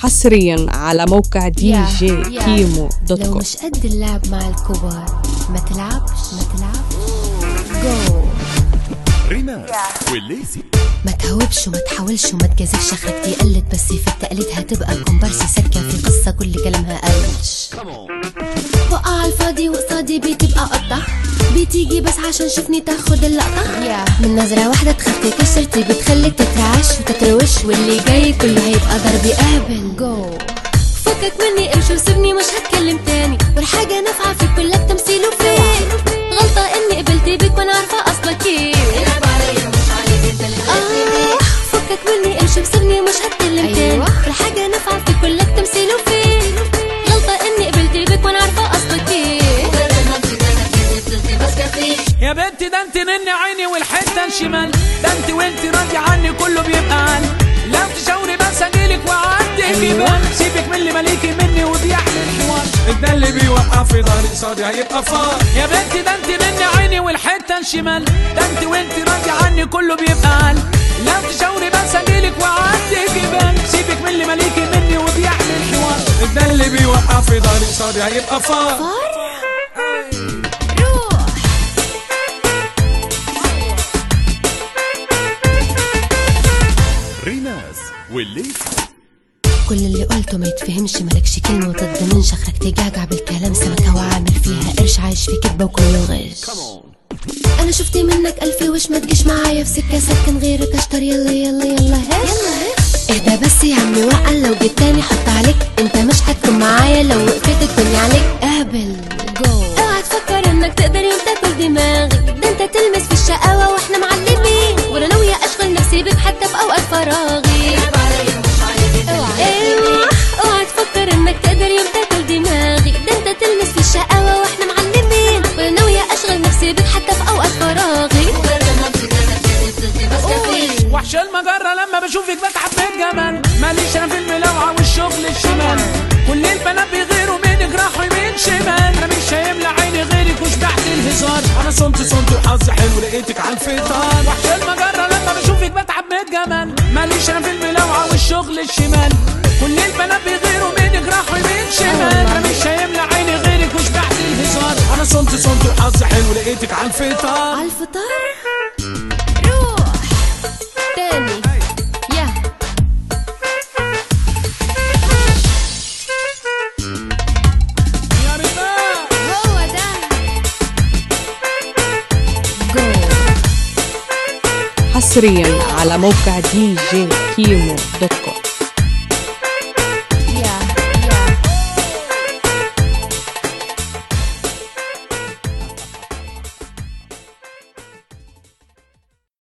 حصريا على موقع دي جي كيمو دوت لو كوم مش قد اللعب مع الكبار ما تلعبش ما تلعبش جو ريناس والليسي ما تهوبش وما تحاولش وما تجازفش اخرك تقلد بس في التقليد هتبقى كومبارس سكن في قصه كل كلامها قلش وقع على الفاضي وقصادي بتبقى قطة بتيجي بس عشان شوفني تاخد اللقطة من نظرة واحدة تخفي كسرتي بتخليك تترعش وتتروش واللي جاي كله هيبقى ضرب قابل جو فكك مني امشي وسيبني مش هتكلم تاني والحاجة نافعة في كلك تمثيل وفين غلطة اني قبلت بيك وانا عارفة اصلك ايه آه، فكك مني امشي وسيبني مش هتكلم تاني والحاجة نافعة في كلك تمثيل وفين غلطة اني قبلت بيك وانا عارفة اصلك ايه يا بنتي ده انت نن عيني والحته الشمال ده انت وانت راضي عني كله بيبقى عني لو تشاوري بس اجيلك واعدي جبال سيبك من اللي مالكي مني وبيحمل حوار ده اللي بيوقع في ظهري قصادي هيبقى فار يا بنتي ده انت نن عيني والحته الشمال ده انت وانت راضي عني كله بيبقى عني لو تشاوري بس اجيلك واعدي جبال سيبك من اللي مالكي مني وبيحمل حوار ده اللي بيوقع في ظهري قصادي هيبقى فار روح ريناس والليسي كل اللي قلته ما يتفهمش مالكش كلمة وتضمنش اخرك تجعجع بالكلام سمكة وعامل فيها قرش عايش في كدبة وكله غش انا شفت منك الف وش ما تجيش معايا في سكة سكن غيرك اشطر يلا يلا يلا هش اهدى بس يا عمي وعقل لو جيت تاني حط عليك انت مش هتكون معايا لو وقفت الدنيا عليك اهبل جو اوعى تفكر انك تقدر يوم تاكل دماغي ده انت تلمس في الشقاوة واحنا معلمين وانا ناوية اشغل نفسي بك حتى في اوقات فراغي ايوه اوعى تفكر انك تقدر يوم تاكل دماغي ده انت تلمس في الشقاوة واحنا معلمين وانا ناوية اشغل نفسي بك حتى في اوقات فراغي وحش المجرة لما بشوفك بتعب بالجمال ماليش انا في الملاوعة والشغل الشمال كل البنات بيغيروا منك راحوا يمين شمال انا مش هيملى عيني غيرك وشبعت الهزار انا صنت صنت وحظي حلو لقيتك على الفطار وحش المجرة لما بشوفك بتعب بالجمال ماليش انا في الملاوعة والشغل الشمال كل البنات بيغيروا منك راحوا يمين شمال انا مش هيملى عيني غيرك وشبعت الهزار انا صنت صنت وحظي حلو لقيتك على الفطار على الفطار روح تاني يا يا ريتان هو ده جو حصريا على موقع دي جي كيمو دوت كوم